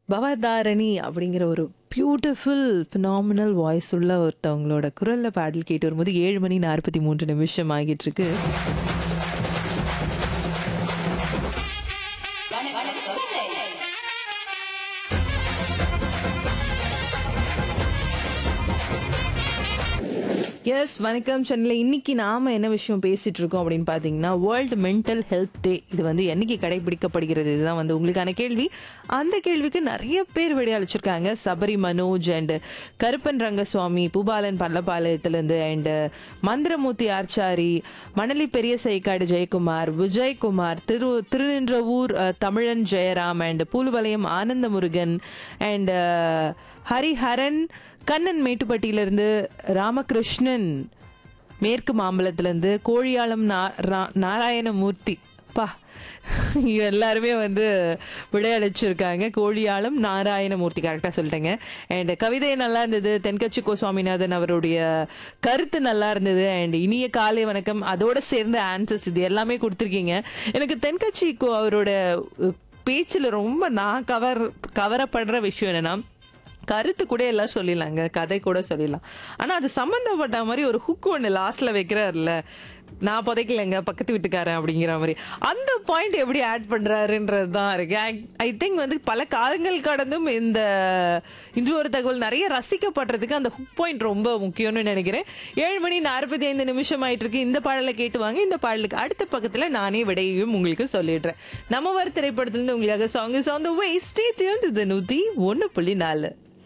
பவதாரணி அப்படிங்கிற ஒரு beautiful phenomenal voice உள்ள ஒருத்தவங்களோட குரல்ல பாடல் கேட்டு வரும்போது ஏழு மணி நாற்பத்தி மூன்று நிமிஷம் ஆகிட்டு இருக்கு எஸ் வணக்கம் சென்னையில் இன்னைக்கு நாம என்ன விஷயம் பேசிட்டு இருக்கோம் அப்படின்னு பார்த்தீங்கன்னா வேர்ல்டு மென்டல் ஹெல்த் டே இது வந்து என்னைக்கு கடைபிடிக்கப்படுகிறது இதுதான் வந்து உங்களுக்கான கேள்வி அந்த கேள்விக்கு நிறைய பேர் விடையளிச்சிருக்காங்க சபரி மனோஜ் அண்ட் கருப்பன் ரங்கசுவாமி பூபாலன் பள்ளப்பாளையத்திலேருந்து அண்ட் மந்திரமூர்த்தி ஆர்ச்சாரி மணலி பெரிய சைக்காடு ஜெயக்குமார் விஜயகுமார் திரு திருநின்றவூர் அஹ், தமிழன் ஜெயராம் அண்ட் பூலுவலயம் ஆனந்த முருகன் அண்ட் ஹரிஹரன் கண்ணன் மேட்டுப்பட்டியிலிருந்து ராமகிருஷ்ணன் மேற்கு மாம்பலத்திலேருந்து கோழியாளம் நா- ரா- நாராயணமூர்த்தி பா இவங்க எல்லாருமே வந்து விடையளிச்சிருக்காங்க கோழியாளம் நாராயணமூர்த்தி கரெக்டாக சொல்லிட்டேங்க அண்ட் கவிதை நல்லா இருந்தது தென்கட்சி கோ சுவாமிநாதன் அவருடைய கருத்து நல்லா இருந்தது அண்ட் இனிய காலை வணக்கம் அதோட சேர்ந்த ஆன்சர்ஸ் இது எல்லாமே கொடுத்துருக்கீங்க எனக்கு தென்கட்சி கோ அவரோட பேச்சில் ரொம்ப நான் கவர் கவரப்படுற விஷயம் என்னன்னா கருத்து கூட எல்லாம் சொல்லிடலாங்க கதை கூட சொல்லிடலாம் ஆனா அது சம்பந்தப்பட்ட மாதிரி ஒரு ஹுக் ஒன்று லாஸ்ட்ல வைக்கிறாருல்ல நான் புதைக்கலைங்க பக்கத்து வீட்டுக்காரன் அப்படிங்கிற மாதிரி அந்த பாயிண்ட் எப்படி ஆட் பண்றாருன்றது தான் இருக்கு ஐ திங்க் வந்து பல காலங்கள் கடந்தும் இந்த இன்று ஒரு தகவல் நிறைய ரசிக்கப்படுறதுக்கு அந்த ஹுக் பாயிண்ட் ரொம்ப முக்கியம்னு நினைக்கிறேன் ஏழு மணி நாற்பத்தி ஐந்து நிமிஷம் ஆயிட்டு இருக்கு இந்த பாடலை கேட்டு வாங்க இந்த பாடலுக்கு அடுத்த பக்கத்துல நானே விடையையும் உங்களுக்கு சொல்லிடுறேன் நம்ம வர திரைப்படத்துல இருந்து உங்களுக்காக song is on the way stay tuned to the நூத்தி ஒன்னு புள்ளி நாலு